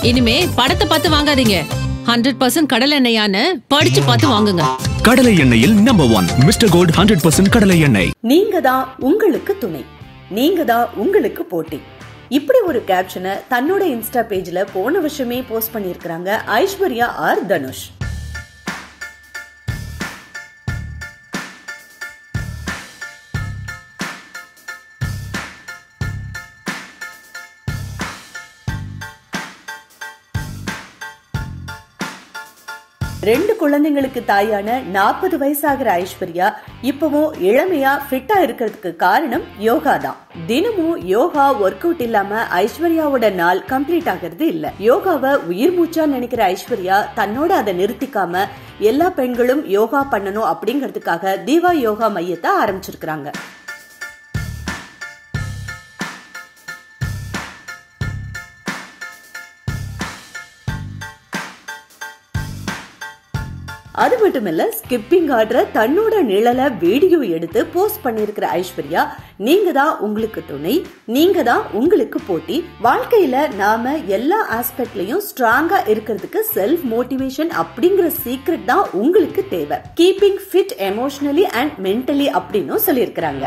இனிமே படத்தை பார்த்து வாங்காதீங்க ஹண்ட்ரட் பர்சன்ட் கடல் எண்ணெயான்னு படிச்சு பார்த்து வாங்குங்க கடலை எண்ணெயில் number one Mister Gold hundred percent கடலை எண்ணெய் நீங்க தான் உங்களுக்கு துணை நீங்க தான் உங்களுக்கு போட்டி இப்படி ஒரு கேப்ஷனை தன்னோட இன்ஸ்டா பேஜ்ல போன வருஷமே போஸ்ட் பண்ணியிருக்கிறாங்க ஐஸ்வர்யா ஆர் தனுஷ் ரெண்டு குழந்தைங்களுக்கு தாயான நாற்பது வயசாகிற ஐஸ்வர்யா இப்பவும் இளமையா ஃபிட்டா இருக்கிறதுக்கு காரணம் யோகா தான் தினமும் யோகா ஒர்க் அவுட் இல்லாம ஐஸ்வர்யாவோட நாள் கம்ப்ளீட் ஆகிறது இல்ல யோகாவை உயிர் மூச்சா நினைக்கிற ஐஸ்வர்யா தன்னோட அதை நிறுத்திக்காம எல்லா பெண்களும் யோகா பண்ணணும் அப்படிங்கிறதுக்காக தீவா யோகா மையத்தை ஆரம்பிச்சிருக்கிறாங்க அது மட்டும் இல்ல ஸ்கிப்பிங் ஆடுற தன்னோட நிழல வீடியோ எடுத்து போஸ்ட் பண்ணிருக்கிற ஐஸ்வர்யா நீங்க தான் உங்களுக்கு துணை நீங்க தான் உங்களுக்கு போட்டி வாழ்க்கையில நாம எல்லா ஆஸ்பெக்ட்லயும் ஸ்ட்ராங்கா இருக்கிறதுக்கு செல்ஃப் மோட்டிவேஷன் அப்படிங்கிற சீக்ரெட் தான் உங்களுக்கு தேவை keeping fit emotionally and mentally அப்படின்னு சொல்லியிருக்கிறாங்க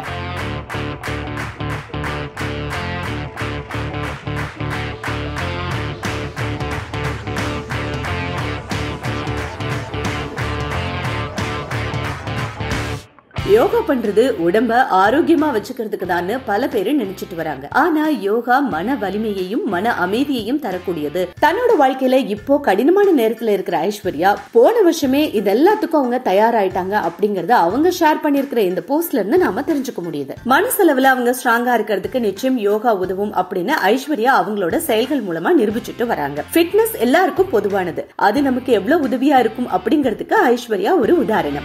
யோகா பண்றது உடம்ப ஆரோக்கியமா வச்சுக்கிறதுக்கு தான் பல பேரு நினைச்சிட்டு வராங்க ஆனா யோகா மன வலிமையையும் மன அமைதியையும் தரக்கூடியது தன்னோட வாழ்க்கையில இப்போ கடினமான நேரத்துல இருக்கிற ஐஸ்வர்யா போன வருஷமே இது எல்லாத்துக்கும் அவங்க தயாராயிட்டாங்க அப்படிங்கறத அவங்க ஷேர் பண்ணிருக்கிற இந்த போஸ்ட்ல இருந்து நாம தெரிஞ்சுக்க முடியுது மனசளவுல அவங்க ஸ்ட்ராங்கா இருக்கிறதுக்கு நிச்சயம் யோகா உதவும் அப்படின்னு ஐஸ்வர்யா அவங்களோட செயல்கள் மூலமா நிரூபிச்சுட்டு வராங்க ஃபிட்னஸ் எல்லாருக்கும் பொதுவானது அது நமக்கு எவ்வளவு உதவியா இருக்கும் அப்படிங்கிறதுக்கு ஐஸ்வர்யா ஒரு உதாரணம்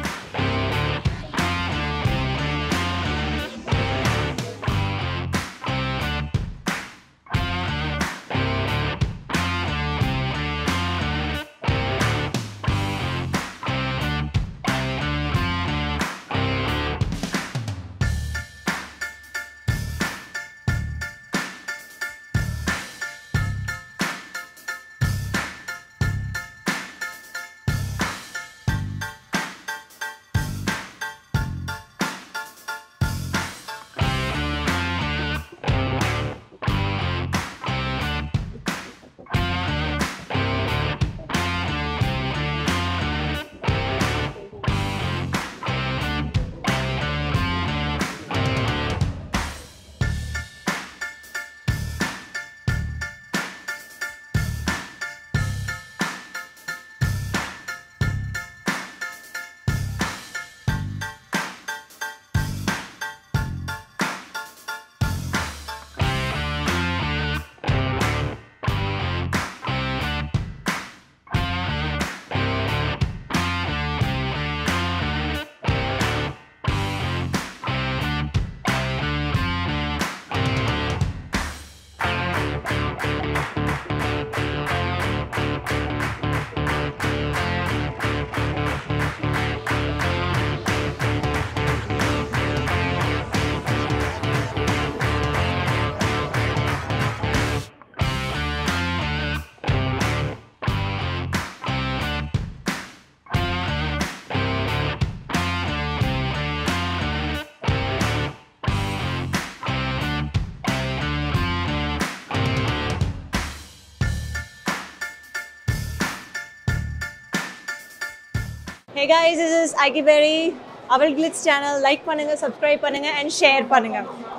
Hey guys, this is Ike Berry. அவள் கிளிட்ஸ் சேனல் லைக் பண்ணுங்க சப்ஸ்கிரைப் பண்ணுங்க அண்ட் ஷேர் பண்ணுங்க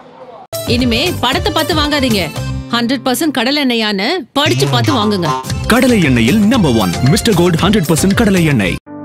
இனிமே படத்தை பார்த்து வாங்காதீங்க ஹண்ட்ரட் பர்சன்ட் கடல் எண்ணெயான்னு படிச்சு பார்த்து வாங்குங்க கடலை எண்ணெயில் number one Mister Gold hundred percent கடலை எண்ணெய்